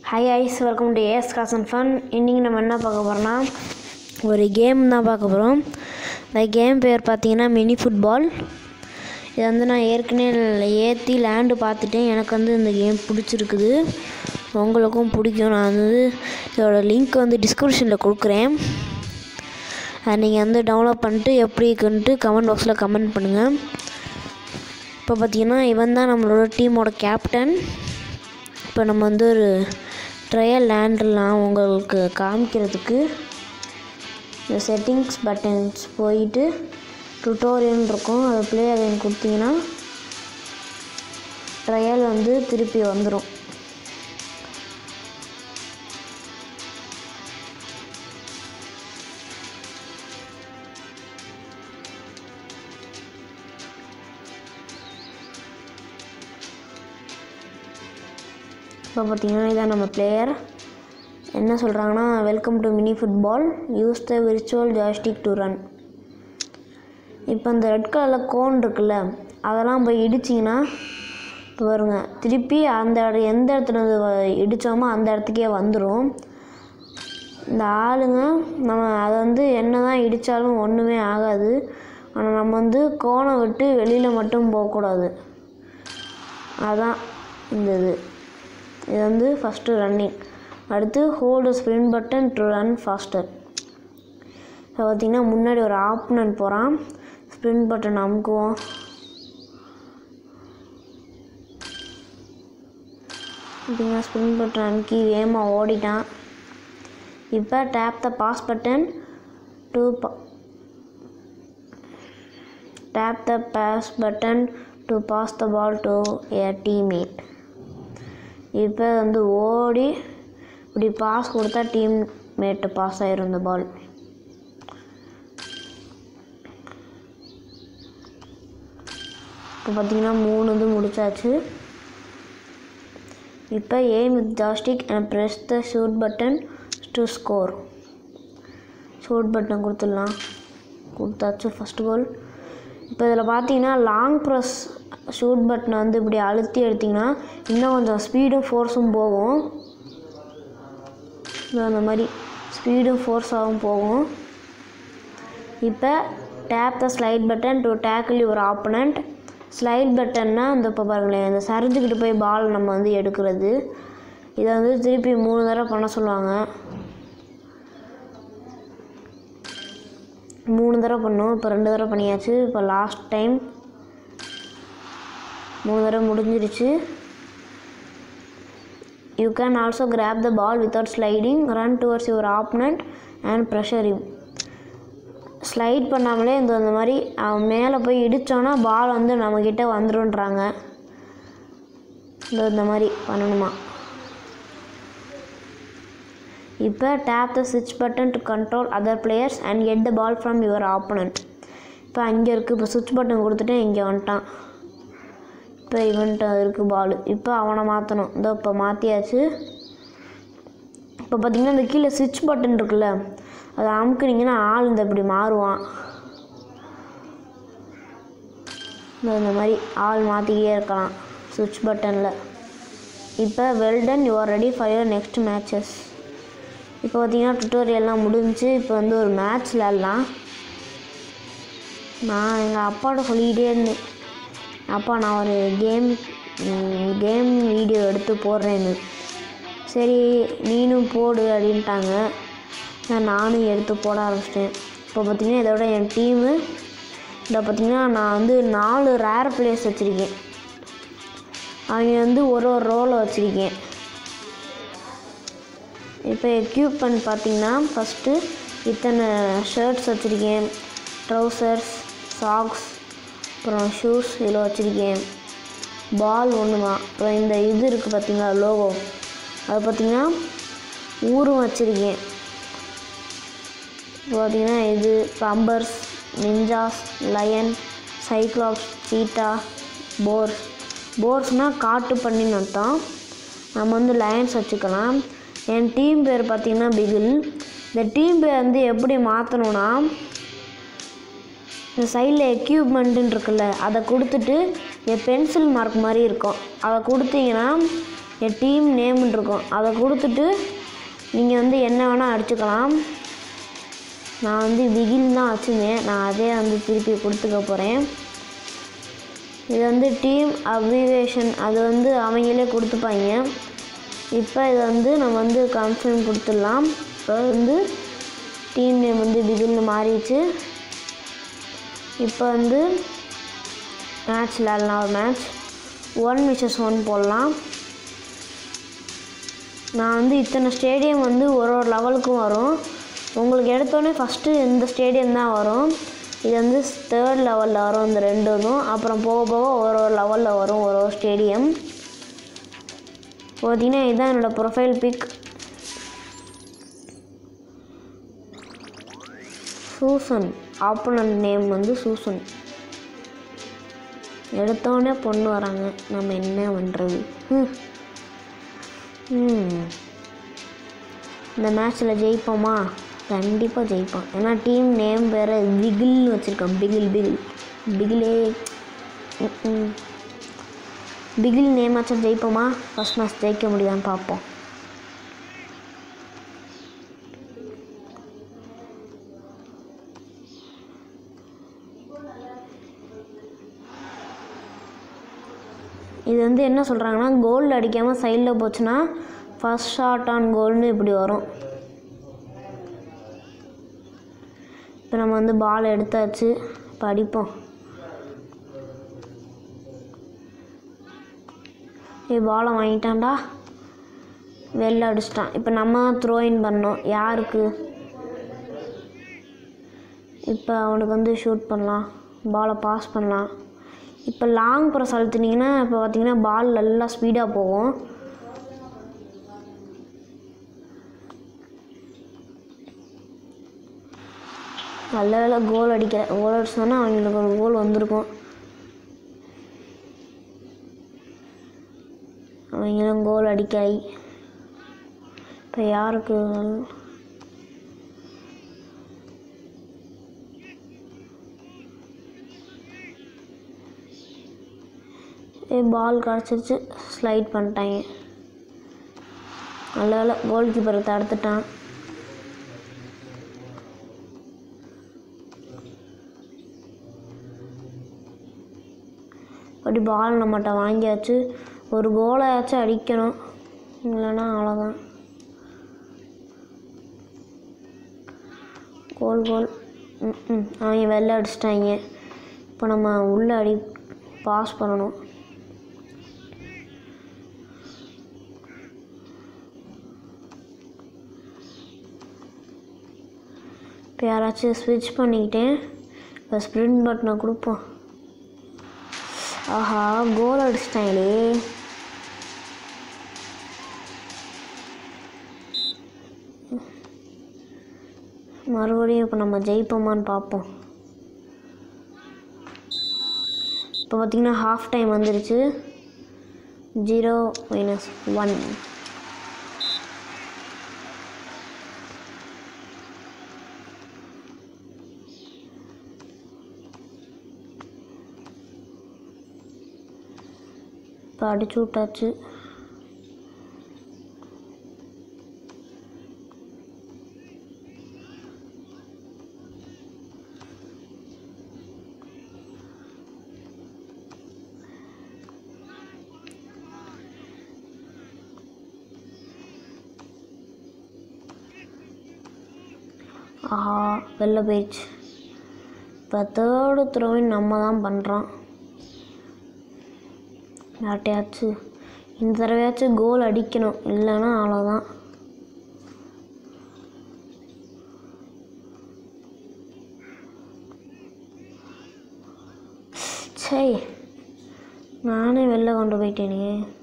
hi guys welcome to A S காசன் fun இன்றைக்கி நம்ம என்ன பார்க்க போகிறோம்னா ஒரு கேம் தான் பார்க்க போகிறோம் இந்த கேம் பேர் பார்த்தீங்கன்னா மினி ஃபுட்பால் இது வந்து நான் ஏற்கனவே ஏற்றி லேண்டு பார்த்துட்டேன் எனக்கு வந்து இந்த கேம் பிடிச்சிருக்குது உங்களுக்கும் பிடிக்கும் நான் வந்து இதோட லிங்க் வந்து டிஸ்கிரிப்ஷனில் கொடுக்குறேன் அதை நீங்கள் வந்து டவுன்லோட் பண்ணிட்டு எப்படி இருக்குன்ட்டு கமெண்ட் பாக்ஸில் கமெண்ட் பண்ணுங்கள் இப்போ பார்த்தீங்கன்னா இவன் தான் நம்மளோட டீமோட கேப்டன் இப்போ நம்ம வந்து ஒரு ட்ரையல் லேண்ட்லாம் உங்களுக்கு காமிக்கிறதுக்கு இந்த செட்டிங்ஸ் பட்டன்ஸ் போயிட்டு டுட்டோரியல் இருக்கும் அதை ப்ளே அகைன் கொடுத்தீங்கன்னா ட்ரையல் வந்து திருப்பி வந்துடும் இப்போ பார்த்தீங்கன்னா இதான் நம்ம பிளேயர் என்ன சொல்கிறாங்கன்னா welcome to mini football use the virtual joystick to run இப்போ இந்த ரெட் கலரில் கோன் இருக்குல்ல அதெல்லாம் போய் இடிச்சிங்கன்னா இப்போ பாருங்க திருப்பி அந்த இட எந்த இடத்துல இது வ- இடித்தோமோ அந்த இடத்துக்கே வந்துடும் இந்த ஆளுங்க நம்ம அதை வந்து என்ன தான் இடித்தாலும் ஒன்றுமே ஆகாது ஆனால் நம்ம வந்து கோனை விட்டு வெளியில் மட்டும் போகக்கூடாது அதான் இந்த இது இது வந்து ஃபஸ்ட்டு ரன்னிங் அடுத்து hold sprint button to run faster இப்போ பார்த்தீங்கன்னா முன்னாடி ஒரு ஆப்னன் போகிறான் ஸ்ப்ரிண்ட் பட்டன் அமுக்குவோம் பார்த்தீங்கன்னா ஸ்ப்ரிண்ட் பட்டன் அமுக்கி வேகமாக ஓடிட்டான் இப்போ tap the pass button to tap the pass button to pass the ball to a teammate இப்போ வந்து ஓடி இப்படி பாஸ் கொடுத்தா டீம் மேட்டு பாஸ் ஆயிரும் இந்த பால் இப்போ பார்த்தீங்கன்னா மூணு இது முடிச்சாச்சு இப்போ aim with joystick and press the shoot button to score shoot button கொடுத்துடலாம் கொடுத்தாச்சு ஃபஸ்ட் கோல் இப்போ இதில் பார்த்தீங்கன்னா லாங் ப்ரெஸ் ஷூட் பட்டனை வந்து இப்படி அழுத்தி எடுத்திங்கன்னா இன்னும் கொஞ்சம் ஸ்பீடும் ஃபோர்ஸும் போகும் இது அந்த மாதிரி ஸ்பீடும் ஃபோர்ஸாகவும் போகும் இப்போ tap the slide button to tackle your opponent slide பட்டன்னா இந்த இப்போ பாருங்களேன் இந்த சரிஞ்சுக்கிட்டு போய் பால் நம்ம வந்து எடுக்கிறது இதை வந்து திருப்பி மூணு தடவை பண்ண சொல்லுவாங்க மூணு தடவை பண்ணோம் இப்போ ரெண்டு தடவை பண்ணியாச்சு இப்போ லாஸ்ட் டைம் மூணு தடவை முடிஞ்சிருச்சு you can also grab the ball without sliding run towards your opponent and pressure you slide பண்ணாமலே இந்த இந்த மாதிரி அவன் மேலே போய் இடித்தோன்னா பால் வந்து நம்மக்கிட்ட வந்துருன்றாங்க இந்த இந்த மாதிரி பண்ணணுமா இப்போ டேப் த ஸ்விட்ச் button to control other players and get the ball from your opponent இப்போ அங்கே இருக்குது இப்போ சுவிட்ச் பட்டன் கொடுத்துட்டு இங்கே வந்துட்டான் இப்போ இவன்ட்டு இருக்குது பால் இப்போ அவனை மாற்றணும் இதோ இப்போ மாற்றியாச்சு இப்போ பார்த்தீங்கன்னா இந்த கீழே சுவிட்ச் பட்டன் இருக்குல்ல அதை அமுக்குனீங்கன்னா ஆள் இந்த இப்படி மாறுவான் இந்த இந்த மாதிரி ஆள் மாற்றிக்கிட்டே இருக்கலாம் சுவிட்ச் பட்டனில் இப்போ well done you are ready for your next matches இப்போ பார்த்தீங்கன்னா டுட்டோரியல்லாம் முடிஞ்சு இப்போ வந்து ஒரு மேட்ச் விளாட்லாம் நான் எங்கள் அப்பாட்ட சொல்லிக்கிட்டே இருந்தேன் அப்பா நான் ஒரு கேம் கேம் வீடியோ எடுத்து போடுறேன்னு சரி நீனும் போடு அப்படின்ட்டாங்க நான் நானும் எடுத்து போட ஆரம்பிச்சிட்டேன் இப்போ பார்த்தீங்கன்னா இதோட என் டீமு இதை பார்த்தீங்கன்னா நான் வந்து நாலு ரேர் பிளேஸ் வச்சுருக்கேன் அவங்க வந்து ஒரு ஒரு ரோலை வச்சுருக்கேன் இப்போ எக்யூப்மெண்ட் பார்த்தீங்கன்னா ஃபஸ்ட்டு இத்தனை ஷர்ட்ஸ் வச்சுருக்கேன் ட்ரௌசர்ஸ் சாக்ஸ் அப்புறம் ஷூஸ் இதில் வச்சுருக்கேன் பால் ஒன்று தான் அப்புறம் இந்த இது இருக்குது பார்த்தீங்களா லோகோ அது பார்த்தீங்கன்னா ஊரும் வச்சுருக்கேன் இப்போ பார்த்தீங்கன்னா இது bumpers ninjas lion cyclops cheetah force போர்ஸ்னால் காட்டு பண்ணின்னு அர்த்தம் நம்ம வந்து லயன்ஸ் வச்சுக்கலாம் என் டீம் பேர் பார்த்தீங்கன்னா பிகில் இந்த டீம் பேர் வந்து எப்படி மாற்றணும்னா இந்த சைடில் எக்யூப்மெண்ட்டுன்னு இருக்குல்ல அதை கொடுத்துட்டு இந்த பென்சில் மார்க் மாதிரி இருக்கும் அதை கொடுத்தீங்கன்னா என் டீம் நேம்னு இருக்கும் அதை கொடுத்துட்டு நீங்கள் வந்து என்ன வேணால் அடிச்சுக்கலாம் நான் வந்து பிகில் தான் வச்சுருந்தேன் நான் அதே வந்து திருப்பி கொடுத்துக்க போகிறேன் இது வந்து டீம் அப்ரிவேஷன் அது வந்து அவங்களே கொடுத்துப்பாங்க இப்போ இதை வந்து நம்ம வந்து கன்ஃபார்ம் கொடுத்துடலாம் இப்போ வந்து டீம் நேம் வந்து பிகில்னு மாறிடுச்சு இப்போ வந்து மேட்ச் விளாட்லாம் ஒரு மேட்ச் ஒன் விசஸ் ஒன் போடலாம் நான் வந்து இத்தனை ஸ்டேடியம் வந்து ஒரு ஒரு லெவலுக்கும் வரும் உங்களுக்கு எடுத்தோடனே ஃபஸ்ட்டு இந்த ஸ்டேடியம் தான் வரும் இது வந்து தேர்ட் லெவலில் வரும் இந்த ரெண்டு இதுவும் அப்புறம் போக போக ஒரு ஒரு லெவலில் வரும் ஒரு ஒரு ஸ்டேடியம் பார்த்தீங்கன்னா இதுதான் என்னோடய profile pick Susan opponent name வந்து சூசன் எடுத்தோடனே பொண்ணு வராங்க நம்ம என்ன பண்ணுறது ம் ம் இந்த மேட்ச்சில் ஜெயிப்போமா கண்டிப்பாக ஜெயிப்போம் ஏன்னா டீம் நேம் வேறு பிகில்னு வச்சுருக்கோம் பிகில் பிகில் பிகிலே ம் பிகில் நேமாச்சும் ஜெயிப்போமா ஃபஸ்ட் மேட்ச் ஜெயிக்க முடியுதான்னு பார்ப்போம் இது வந்து என்ன சொல்கிறாங்கன்னா கோல் அடிக்காமல் சைடில் போச்சுன்னா ஃபர்ஸ்ட் ஷாட் ஆன் கோல்னு இப்படி வரும் இப்போ நம்ம வந்து பால் எடுத்தாச்சு இப்போ அடிப்போம் ஏ பாலை வாங்கிட்டான்டா வெளில அடிச்சிட்டான் இப்போ நம்ம தான் த்ரோயின் பண்ணோம் யாருக்கு இப்போ அவனுக்கு வந்து ஷூட் பண்ணலாம் பாலை பாஸ் பண்ணலாம் இப்போ லாங் ப்ரெஸ் அழுத்துனீங்கன்னா இப்போ பார்த்தீங்கன்னா பால் நல்லா ஸ்பீடாக போகும் நல்ல வேலை கோல் அடிக்க கோல் அடிச்சோன்னா அவங்களுக்கு ஒரு கோல் வந்திருக்கும் அவங்களும் கோல் அடிக்காய் இப்போ யாருக்கு பால் கிடச்சிருச்சு ஸ்லைட் பண்ணிட்டாங்க நல்ல வேலை கோல் கீப்பரை தடுத்துட்டான் அப்படி பால் நம்மகிட்ட வாங்கியாச்சு ஒரு கோலையாச்சும் அடிக்கணும் இல்லைன்னா அவ்வளோதான் கோல் கோல் ம் ம் அவங்க வெளில அடிச்சிட்டாங்க இப்போ நம்ம உள்ளே அடி பாஸ் பண்ணணும் இப்போ யாராச்சும் ஸ்விட்ச் பண்ணிக்கிட்டேன் இப்போ ஸ்ப்ரிண்ட் பட்டனை கொடுப்போம் ஆஹா கோல் அடிச்சிட்டாங்களே மறுபடியும் இப்போ நம்ம ஜெயிப்போமான்னு பார்ப்போம் இப்போ பார்த்தீங்கன்னா ஹாஃப் டைம் வந்துருச்சு ஜீரோ மைனஸ் ஒன் இப்போ அடிச்சு விட்டாச்சு ஆஹா வெளில போயிடுச்சு இப்போ தேர்டு த்ரோவின் நம்ம தான் பண்ணுறோம் யார்ட்டையாச்சும் இந்த தடவையாச்சும் கோல் அடிக்கணும் இல்லைன்னா அவ்வளோதான் சே நானே வெளில கொண்டு போயிட்டேனே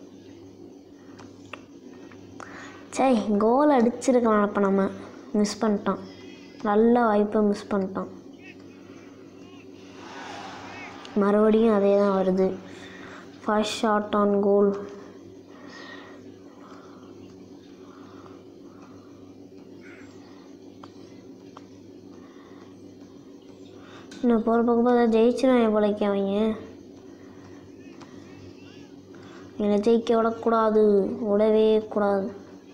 சே கோல் அடிச்சிருக்கலாம் அப்போ நம்ம மிஸ் பண்ணிட்டோம் நல்ல வாய்ப்பை மிஸ் பண்ணிட்டோம் மறுபடியும் அதே தான் வருது ஃபர்ஸ்ட் ஷாட் ஆன் கோல் நான் போகிற பக்கம் பார்த்தா ஜெயிச்சிருவேன் போலைக்கு அவங்க என்னை ஜெயிக்க விடக்கூடாது விடவே கூடாது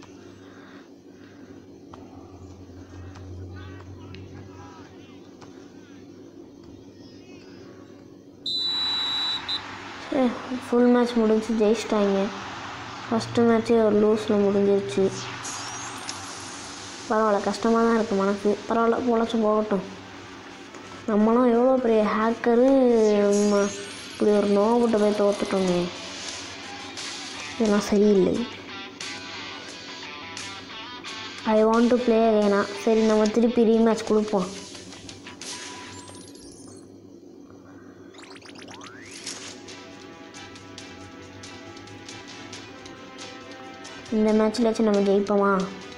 ஃபுல் மேட்ச் முடிஞ்சு ஜெயிச்சிட்டாங்க ஃபஸ்ட்டு மேட்ச்சே ஒரு லூஸில் முடிஞ்சிருச்சு பரவாயில்ல கஷ்டமாக தான் இருக்குது மனசு பரவாயில்ல பொழைச்சி போகட்டும் நம்மளும் எவ்வளோ பெரிய ஹேக்கரு நம்ம இப்படி ஒரு நோபட்டை போய் தோத்துட்டோமே இதெல்லாம் சரியில்லை ஐ வாண்ட் டு ப்ளே அகைனா சரி நம்ம திருப்பி ரீமேட்ச் கொடுப்போம் இந்த மேட்ச்லாச்சும் நம்ம ஜெயிப்போமா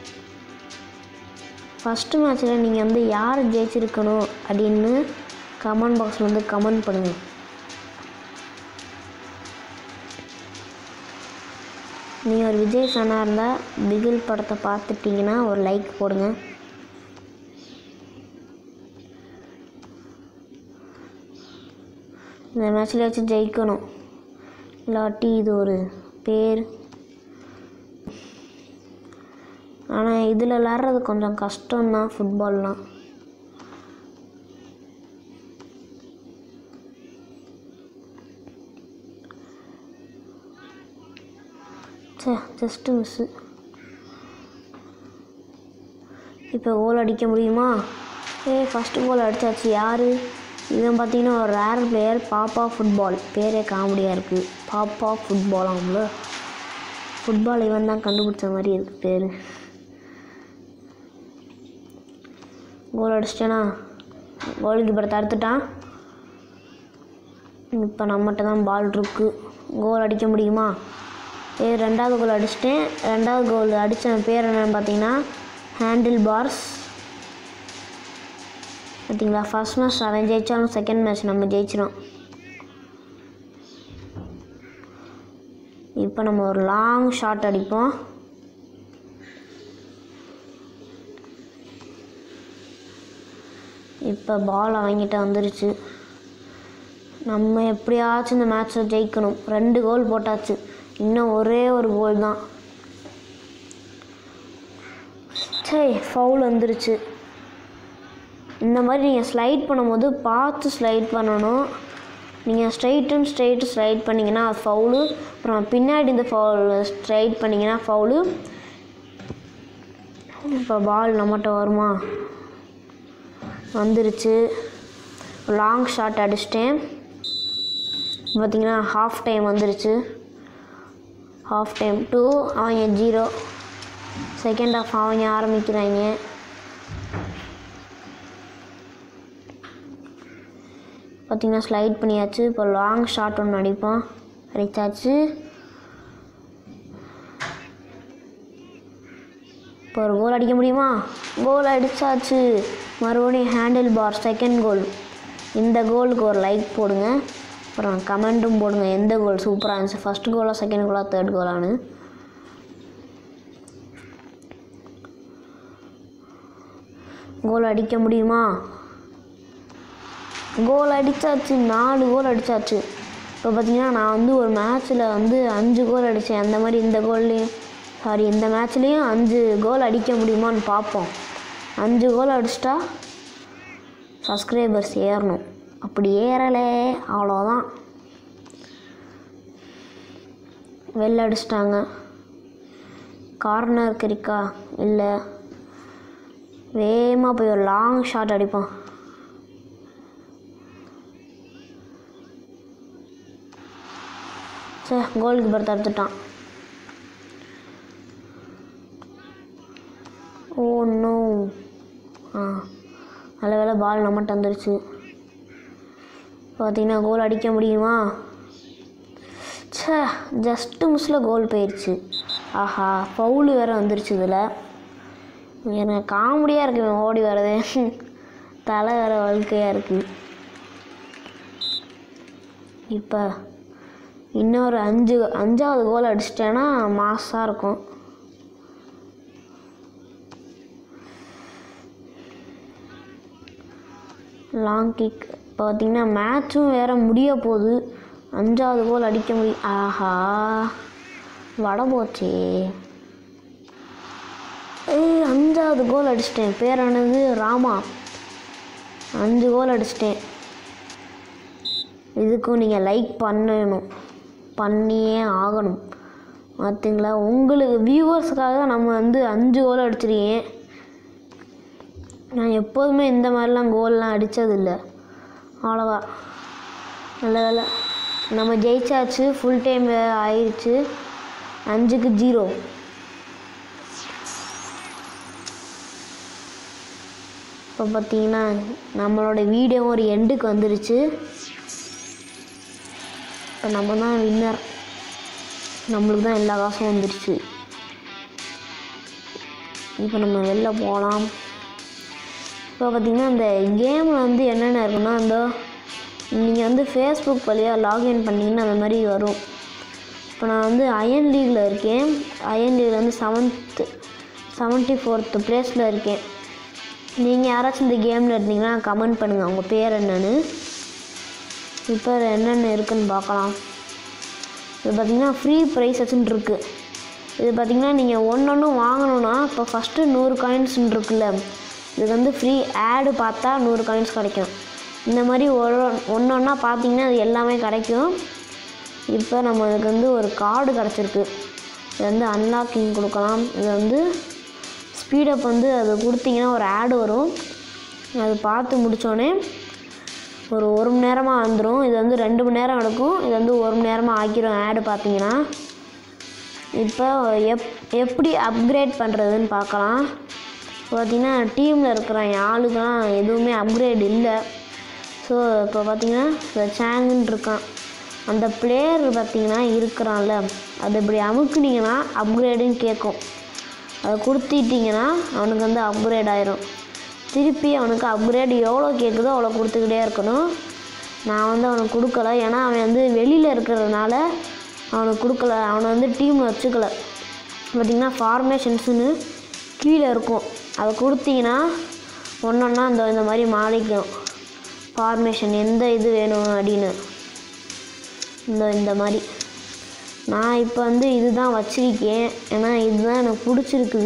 ஃபஸ்ட்டு மேட்ச்சில் நீங்கள் வந்து யார் ஜெயிச்சிருக்கணும் அப்படின்னு கமெண்ட் பாக்ஸில் வந்து கமெண்ட் பண்ணுங்கள் நீங்கள் ஒரு விஜய் ஃபேனாக இருந்தால் பிகில் படத்தை பார்த்துட்டிங்கன்னா ஒரு லைக் போடுங்க இந்த மேட்ச்லேயாச்சும் ஜெயிக்கணும் இல்லாட்டி இது ஒரு பேர் ஆனால் இதில் விளாட்றது கொஞ்சம் கஷ்டம்தான் ஃபுட்பால்லாம் சே ஜஸ்ட்டு மிஸ்ஸு இப்போ கோல் அடிக்க முடியுமா ஏ ஃபஸ்ட்டு கோல் அடித்தாச்சு யார் இவன் பார்த்தீங்கன்னா ஒரு ரேர் பிளேயர் பாப்பா ஃபுட்பால் பேரே காமெடியாக இருக்குது பாப்பா ஃபுட்பால் அவங்கள ஃபுட்பால் இவன் தான் கண்டுபிடிச்ச மாதிரி இருக்குது பேர் கோல் அடிச்சிட்டேனா கோல் கீப்பர் தடுத்துட்டான் இப்போ நம்மகிட்ட தான் பால் இருக்கு கோல் அடிக்க முடியுமா ஏ ரெண்டாவது கோல் அடிச்சிட்டேன் ரெண்டாவது கோல் அடித்த பேர் என்னன்னு பார்த்தீங்கன்னா ஹேண்டில் பார்ஸ் பார்த்தீங்களா ஃபர்ஸ்ட் மேட்ச் அவன் ஜெயிச்சாலும் செகண்ட் மேட்ச் நம்ம ஜெயிச்சிடும் இப்போ நம்ம ஒரு லாங் ஷாட் அடிப்போம் இப்போ பால் அவங்கிட்ட வந்துருச்சு நம்ம எப்படியாச்சும் இந்த மேட்ச்சில் ஜெயிக்கணும் ரெண்டு கோல் போட்டாச்சு இன்னும் ஒரே ஒரு கோல் தான் சரி ஃபவுல் வந்துருச்சு இந்த மாதிரி நீங்கள் ஸ்லைட் பண்ணும்போது பார்த்து ஸ்லைட் பண்ணணும் நீங்கள் ஸ்ட்ரைட் அண்ட் ஸ்ட்ரைட்டு ஸ்லைட் பண்ணிங்கன்னா அது ஃபவுலு அப்புறம் பின்னாடி இந்த ஃபவுல் ஸ்ட்ரைட் பண்ணிங்கன்னா ஃபவுலு இப்போ பால் நம்மகிட்ட வருமா வந்துருச்சு லாங் ஷாட் அடிச்சிட்டேன் பார்த்தீங்கன்னா ஹாஃப் டைம் வந்துருச்சு ஹாஃப் டைம் டூ அவங்க ஜீரோ செகண்ட் ஹாஃப் அவங்க ஆரம்பிக்கிறாங்க பார்த்தீங்கன்னா ஸ்லைட் பண்ணியாச்சு இப்போ லாங் ஷாட் ஒன்று அடிப்போம் அடித்தாச்சு இப்போ ஒரு கோல் அடிக்க முடியுமா கோல் அடித்தாச்சு மறுபடியும் ஹேண்டில் பார் செகண்ட் கோல் இந்த கோலுக்கு ஒரு லைக் போடுங்க அப்புறம் கமெண்ட்டும் போடுங்க எந்த கோல் சூப்பராக இருந்துச்சு ஃபஸ்ட் கோலா செகண்ட் கோலா தேர்ட் கோலான்னு கோல் அடிக்க முடியுமா கோல் அடித்தாச்சு நாலு கோல் அடித்தாச்சு இப்போ பார்த்தீங்கன்னா நான் வந்து ஒரு மேட்ச்சில் வந்து அஞ்சு கோல் அடித்தேன் அந்த மாதிரி இந்த கோல்லையும் சாரி இந்த மேட்ச்லேயும் அஞ்சு கோல் அடிக்க முடியுமான்னு பார்ப்போம் அஞ்சு கோல் அடிச்சிட்டா சப்ஸ்கிரைபர்ஸ் ஏறணும் அப்படி ஏறலை அவ்வளோதான் வெளில அடிச்சிட்டாங்க கார்னர் இருக்கா இல்லை வேகமாக போய் ஒரு லாங் ஷாட் அடிப்போம் சே கோல் கீப்பர் தடுத்துட்டான் ஓ நோ ஆ நல்ல வேளை பால் நம்மகிட்ட வந்துருச்சு பார்த்தீங்கன்னா கோல் அடிக்க முடியுமா ச்சே ஜஸ்ட்டு மிஸ்ஸில் கோல் போயிடுச்சு ஆஹா ஃபவுலு வேறு வந்துருச்சு இதில் எனக்கு காமெடியாக இருக்கு இவன் ஓடி வரதே தலை வேறு வழுக்கையாக இருக்குது இப்போ இன்னொரு அஞ்சு அஞ்சாவது கோல் அடிச்சிட்டேன்னா மாஸாக இருக்கும் லாங் கிக் இப்போ பார்த்தீங்கன்னா மேட்ச்சும் வேறு முடிய போகுது அஞ்சாவது கோல் அடிக்க முடியும் ஆஹா வட போச்சே ஏய் அஞ்சாவது கோல் அடிச்சிட்டேன் பேர் என்னது ராமா அஞ்சு கோல் அடிச்சிட்டேன் இதுக்கும் நீங்கள் லைக் பண்ணணும் பண்ணியே ஆகணும் பார்த்தீங்களா உங்களுக்கு வியூவர்ஸுக்காக நம்ம வந்து அஞ்சு கோல் அடிச்சிருக்கேன் நான் எப்போதுமே இந்த மாதிரிலாம் கோல்லாம் அடித்ததில்ல அவ்வளோவா நல்ல வேலை நம்ம ஜெயிச்சாச்சு ஃபுல் டைம் ஆயிடுச்சு அஞ்சுக்கு ஜீரோ இப்போ பார்த்தீங்கன்னா நம்மளோட வீடியோ ஒரு எண்டுக்கு வந்துருச்சு இப்போ நம்ம தான் வின்னர் நம்மளுக்கு தான் எல்லா காசும் வந்துருச்சு இப்போ நம்ம வெளில போகலாம் இப்போ பார்த்தீங்கன்னா இந்த கேமில் வந்து என்னென்ன இருக்குன்னா இந்த நீங்கள் வந்து ஃபேஸ்புக் வழியாக லாகின் பண்ணிங்கன்னா அந்த மாதிரி வரும் இப்போ நான் வந்து அயன் லீகில் இருக்கேன் அயன் லீகில் வந்து செவன்த்து செவன்ட்டி ஃபோர்த்து ப்ளேஸில் இருக்கேன் நீங்கள் யாராச்சும் இந்த கேமில் இருந்தீங்கன்னா கமெண்ட் பண்ணுங்கள் உங்கள் பேர் என்னன்னு இப்போ என்னென்ன இருக்குன்னு பார்க்கலாம் இது பார்த்திங்கன்னா ஃப்ரீ ப்ரைஸஸ்ன்னு இருக்குது இது பார்த்திங்கன்னா நீங்கள் ஒன்று வாங்கணுன்னா இப்போ ஃபஸ்ட்டு நூறு காயின்ஸ்ன்னு இருக்குல்ல இதுக்கு வந்து ஃப்ரீ ஆடு பார்த்தா நூறு காயின்ஸ் கிடைக்கும் இந்த மாதிரி ஒரு ஒன்று ஒன்றா பார்த்தீங்கன்னா அது எல்லாமே கிடைக்கும் இப்போ நம்ம இதுக்கு வந்து ஒரு கார்டு கிடச்சிருக்கு இது வந்து அன்லாக்கிங் கொடுக்கலாம் இது வந்து ஸ்பீடப் வந்து அது கொடுத்தீங்கன்னா ஒரு ஆடு வரும் அது பார்த்து முடித்தோடனே ஒரு ஒரு மணி நேரமாக வந்துடும் இது வந்து ரெண்டு மணி நேரம் எடுக்கும் இது வந்து ஒரு மணி நேரமாக ஆக்கிரும் ஆடு பார்த்தீங்கன்னா இப்போ எப் எப்படி அப்கிரேட் பண்ணுறதுன்னு பார்க்கலாம் பார்த்தீங்கன்னா டீமில் இருக்கிற என் ஆளுக்கெல்லாம் எதுவுமே அப்கிரேட் இல்லை ஸோ இப்போ பார்த்தீங்கன்னா இந்த சேங்குன்னு இருக்கான் அந்த பிளேயர் பார்த்தீங்கன்னா இருக்கிறான்ல அது இப்படி அமுக்குனீங்கன்னா அப்கிரேடுன்னு கேட்கும் அதை கொடுத்துட்டிங்கன்னா அவனுக்கு வந்து அப்கிரேட் ஆயிரும் திருப்பி அவனுக்கு அப்கிரேட் எவ்வளோ கேட்குதோ அவ்வளோ கொடுத்துக்கிட்டே இருக்கணும் நான் வந்து அவனுக்கு கொடுக்கல ஏன்னா அவன் வந்து வெளியில் இருக்கிறதுனால அவனுக்கு கொடுக்கல அவனை வந்து டீமில் வச்சுக்கல பார்த்திங்கன்னா ஃபார்மேஷன்ஸுன்னு கீழே இருக்கும் அதை கொடுத்தீங்கன்னா ஒன்றொன்னா இந்த இந்த மாதிரி மாறிக்கும் ஃபார்மேஷன் எந்த இது வேணும் அப்படின்னு இந்த இந்த மாதிரி நான் இப்போ வந்து இதுதான் வச்சிருக்கேன் ஏன்னா இதுதான் எனக்கு பிடிச்சிருக்குது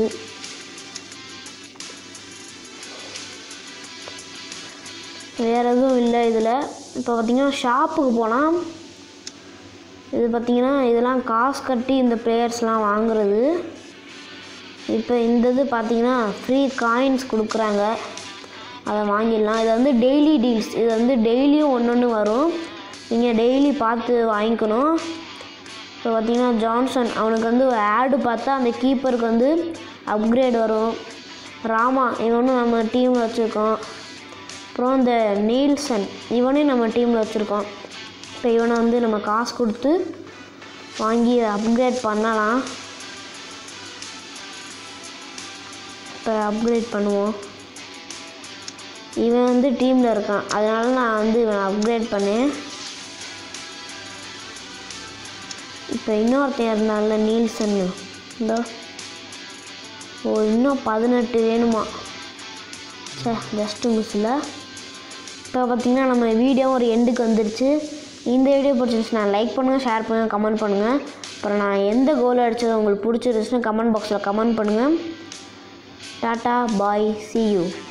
வேறு எதுவும் இல்லை இதில் இப்போ பார்த்தீங்கன்னா ஷாப்புக்கு போனால் இது பார்த்தீங்கன்னா இதெல்லாம் காசு கட்டி இந்த பிளேயர்ஸ்லாம் வாங்குறது இப்போ இந்த இது பார்த்தீங்கன்னா ஃப்ரீ காயின்ஸ் கொடுக்குறாங்க அதை வாங்கிடலாம் இது வந்து டெய்லி டீல்ஸ் இது வந்து டெய்லியும் ஒன்று ஒன்று வரும் நீங்கள் டெய்லி பார்த்து வாங்கிக்கணும் இப்போ பார்த்தீங்கன்னா ஜான்சன் அவனுக்கு வந்து ஒரு ஆடு பார்த்தா அந்த கீப்பருக்கு வந்து அப்கிரேட் வரும் ராமா இவனும் நம்ம டீமில் வச்சுருக்கோம் அப்புறம் இந்த நீல்சன் இவனையும் நம்ம டீமில் வச்சுருக்கோம் இப்போ இவனை வந்து நம்ம காசு கொடுத்து வாங்கி அப்கிரேட் பண்ணலாம் இப்போ அப்கிரேட் பண்ணுவோம் இவன் வந்து டீமில் இருக்கான் அதனால நான் வந்து இவனை அப்கிரேட் பண்ணேன் இப்போ இன்னொருத்தன் இருந்தான்ல நீல்சன்னு இந்த ஓ இன்னும் பதினெட்டு வேணுமா சே ஜஸ்ட்டு மிஸ்ஸில் இப்போ பார்த்தீங்கன்னா நம்ம வீடியோ ஒரு எண்டுக்கு வந்துருச்சு இந்த வீடியோ பிடிச்சிருந்துச்சுன்னா லைக் பண்ணுங்கள் ஷேர் பண்ணுங்கள் கமெண்ட் பண்ணுங்கள் அப்புறம் நான் எந்த கோல் அடித்தது உங்களுக்கு பிடிச்சிருந்துச்சுன்னு கமெண்ட் பாக்ஸில் கமெண்ட் பண்ணுங்கள் டாட்டா பாய் see you